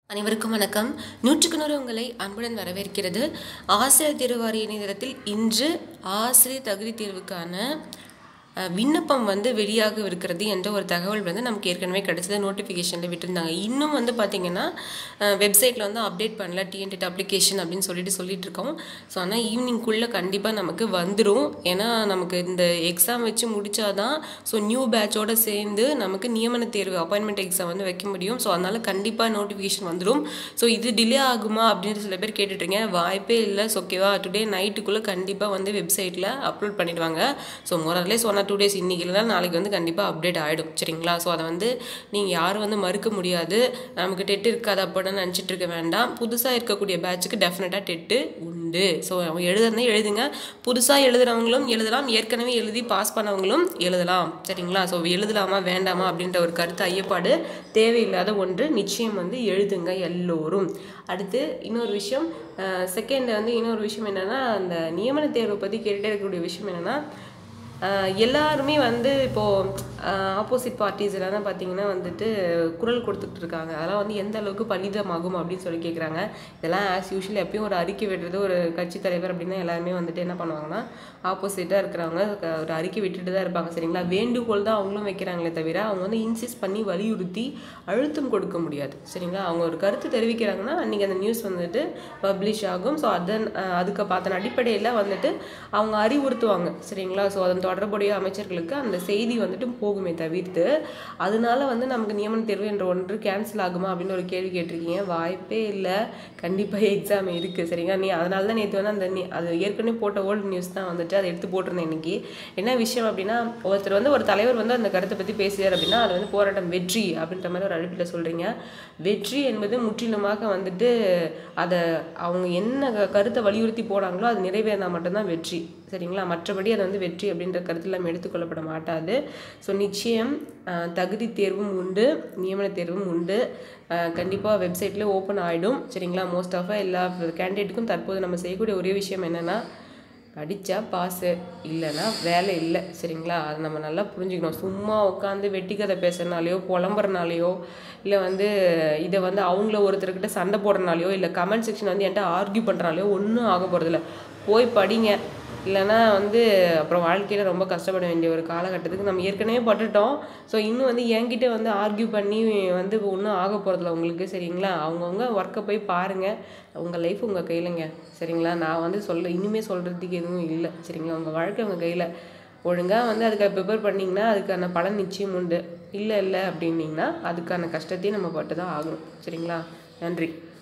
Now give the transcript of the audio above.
அனைவருக்கும் வணக்கம் நூற்றுக்கு நூறு உங்களை அன்புடன் வரவேற்கிறது ஆசிரியர் தேர்வாரிய இணையதளத்தில் இன்று ஆசிரியர் தகுதி தேர்வுக்கான அஹ், விண்ணப்பம் வந்து வெளியாக இருக்கிறது என்ற ஒரு தகவல் வந்து நமக்கு ஏற்கனவே கிடைச்சது நோட்டிஃபிகேஷனில் விட்டுருந்தாங்க இன்னும் வந்து பார்த்திங்கன்னா வெப்சைட்டில் வந்து அப்டேட் பண்ணல டிஎன்டெட் அப்ளிகேஷன் அப்படின்னு சொல்லிட்டு சொல்லிட்டு இருக்கோம் ஸோ ஆனால் ஈவினிங்குள்ளே கண்டிப்பாக நமக்கு வந்துடும் ஏன்னா நமக்கு இந்த எக்ஸாம் வச்சு முடிச்சாதான் ஸோ நியூ பேட்சோட சேர்ந்து நமக்கு நியமன தேர்வு அப்பாயின்மெண்ட் எக்ஸாம் வந்து வைக்க முடியும் ஸோ அதனால் கண்டிப்பாக நோட்டிஃபிகேஷன் வந்துடும் ஸோ இது டிலே ஆகுமா அப்படின்னு சில பேர் கேட்டுட்ருங்க வாய்ப்பே இல்லை ஸோ ஓகேவா டுடே நைட்டுக்குள்ளே கண்டிப்பாக வந்து வெப்சைட்டில் அப்லோட் பண்ணிடுவாங்க ஸோ மொரலேஸ் ஒன் ஆர் டூ டேஸ் இன்றைக்கி இல்லைனா நாளைக்கு வந்து கண்டிப்பாக அப்டேட் ஆகிடும் சரிங்களா ஸோ அதை வந்து நீங்கள் யாரும் வந்து மறுக்க முடியாது நமக்கு டெட் இருக்காது அப்படின்னு நினச்சிட்டு இருக்க வேண்டாம் புதுசாக இருக்கக்கூடிய பேட்சுக்கு டெஃபினட்டாக டெட்டு உண்டு ஸோ அவங்க எழுதுறதே எழுதுங்க புதுசாக எழுதுறவங்களும் எழுதலாம் ஏற்கனவே எழுதி பாஸ் பண்ணவங்களும் எழுதலாம் சரிங்களா ஸோ எழுதலாமா வேண்டாமா அப்படின்ற ஒரு கருத்து ஐயப்பாடு தேவையில்லாத ஒன்று நிச்சயம் வந்து எழுதுங்க எல்லோரும் அடுத்து இன்னொரு விஷயம் செகண்ட் வந்து இன்னொரு விஷயம் என்னென்னா அந்த நியமன தேர்வை பற்றி கேட்டுகிட்டே இருக்கக்கூடிய விஷயம் என்னென்னா ஆஹ் எல்லாருமே வந்து இப்போது ஆப்போசிட் பார்ட்டிஸ் எல்லாம் பார்த்தீங்கன்னா வந்துட்டு குரல் கொடுத்துட்டு இருக்காங்க அதெல்லாம் வந்து எந்த அளவுக்கு பலிதமாகும் அப்படின்னு சொல்லி கேட்குறாங்க இதெல்லாம் ஆஸ் யூஷுவல் எப்பயும் ஒரு அறிக்கை விடுறது ஒரு கட்சி தலைவர் அப்படின்னா எல்லாருமே வந்துட்டு என்ன பண்ணுவாங்கன்னா ஆப்போசிட்டாக இருக்கிறவங்க க- ஒரு அறிக்கை விட்டுட்டு தான் இருப்பாங்க சரிங்களா வேண்டுகோள் தான் அவங்களும் வைக்கிறாங்களே தவிர அவங்க வந்து இன்சிஸ்ட் பண்ணி வலியுறுத்தி அழுத்தம் கொடுக்க முடியாது சரிங்களா அவங்க ஒரு கருத்து தெரிவிக்கிறாங்கன்னா அன்றைக்கி அந்த நியூஸ் வந்துட்டு பப்ளிஷ் ஆகும் ஸோ அதன் அஹ், அதுக்கு பார்த்தன அடிப்படையில் வந்துட்டு அவங்க அறிவுறுத்துவாங்க சரிங்களா ஸோ அதன் தொடர்புடைய அமைச்சர்களுக்கு அந்த செய்தி வந்துட்டு போகுமே தவிர்த்து அதனால வந்து நமக்கு நியமன தேர்வு என்ற ஒன்று கேன்சல் ஆகுமா அப்படின்னு ஒரு கேள்வி கேட்டிருக்கீங்க வாய்ப்பே இல்லை கண்டிப்பாக எக்ஸாம் இருக்குது சரிங்களா நீ அதனால தான் நேற்று வந்து அந்த நீ அது ஏற்கனவே போட்ட ஓல்டு நியூஸ் தான் வந்துட்டு அதை எடுத்து போட்டிருந்தேன் இன்னைக்கு என்ன விஷயம் அப்படின்னா ஒருத்தர் வந்து ஒரு தலைவர் வந்து அந்த கருத்தை பற்றி பேசுகிறார் அப்படின்னா அது வந்து போராட்டம் வெற்றி அப்படின்ற மாதிரி ஒரு அழைப்பில் சொல்கிறீங்க வெற்றி என்பது முற்றிலுமாக வந்துட்டு அதை அவங்க என்ன க- கருத்தை வலியுறுத்தி போனாங்களோ அது நிறைவேறினா மட்டும்தான் வெற்றி சரிங்களா மற்றபடி அது வந்து வெற்றி அப்படின்ற கருத்தில் நம்ம எடுத்துக்கொள்ளப்பட மாட்டாது ஸோ நிச்சயம் அஹ், தகுதி தேர்வும் உண்டு நியமன தேர்வும் உண்டு கண்டிப்பாக வெப்சைட்டில் ஓப்பன் ஆகிடும் சரிங்களா மோஸ்ட் ஆஃப் எல்லா கேண்டிடேட்டுக்கும் தற்போது நம்ம செய்யக்கூடிய ஒரே விஷயம் என்னென்னா படித்தா பாஸு இல்லைன்னா வேலை இல்லை சரிங்களா அதை நம்ம நல்லா புரிஞ்சுக்கணும் சும்மா உட்காந்து வெட்டி கதை பேசுறனாலையோ புலம்புறனாலையோ இல்லை வந்து இதை வந்து அவங்கள ஒருத்தர்கிட்ட சண்டை போடுறனாலையோ இல்லை கமெண்ட் செக்ஷன் வந்து என்கிட்ட ஆர்கியூ பண்ணுறனாலையோ ஒன்றும் ஆக போகிறதில்ல போய் படிங்க இல்லைன்னா வந்து அப்புறம் வாழ்க்கையில் ரொம்ப கஷ்டப்பட வேண்டிய ஒரு காலகட்டத்துக்கு நம்ம ஏற்கனவே பட்டுட்டோம் ஸோ இன்னும் வந்து என்கிட்ட வந்து ஆர்கியூ பண்ணி வந்து ஒன்றும் ஆக போகிறதில்ல உங்களுக்கு சரிங்களா அவங்கவுங்க ஒர்க்கை போய் பாருங்கள் உங்கள் லைஃப் உங்கள் கையிலங்க சரிங்களா நான் வந்து சொல்ல இனிமேல் சொல்கிறதுக்கு எதுவும் இல்லை சரிங்களா உங்கள் வாழ்க்கை உங்கள் கையில் ஒழுங்காக வந்து அதுக்கு ப்ரிப்பேர் பண்ணிங்கன்னா அதுக்கான பலன் நிச்சயம் உண்டு இல்லை இல்லை அப்படின்னீங்கன்னா அதுக்கான கஷ்டத்தையும் நம்ம பட்டு தான் ஆகணும் சரிங்களா நன்றி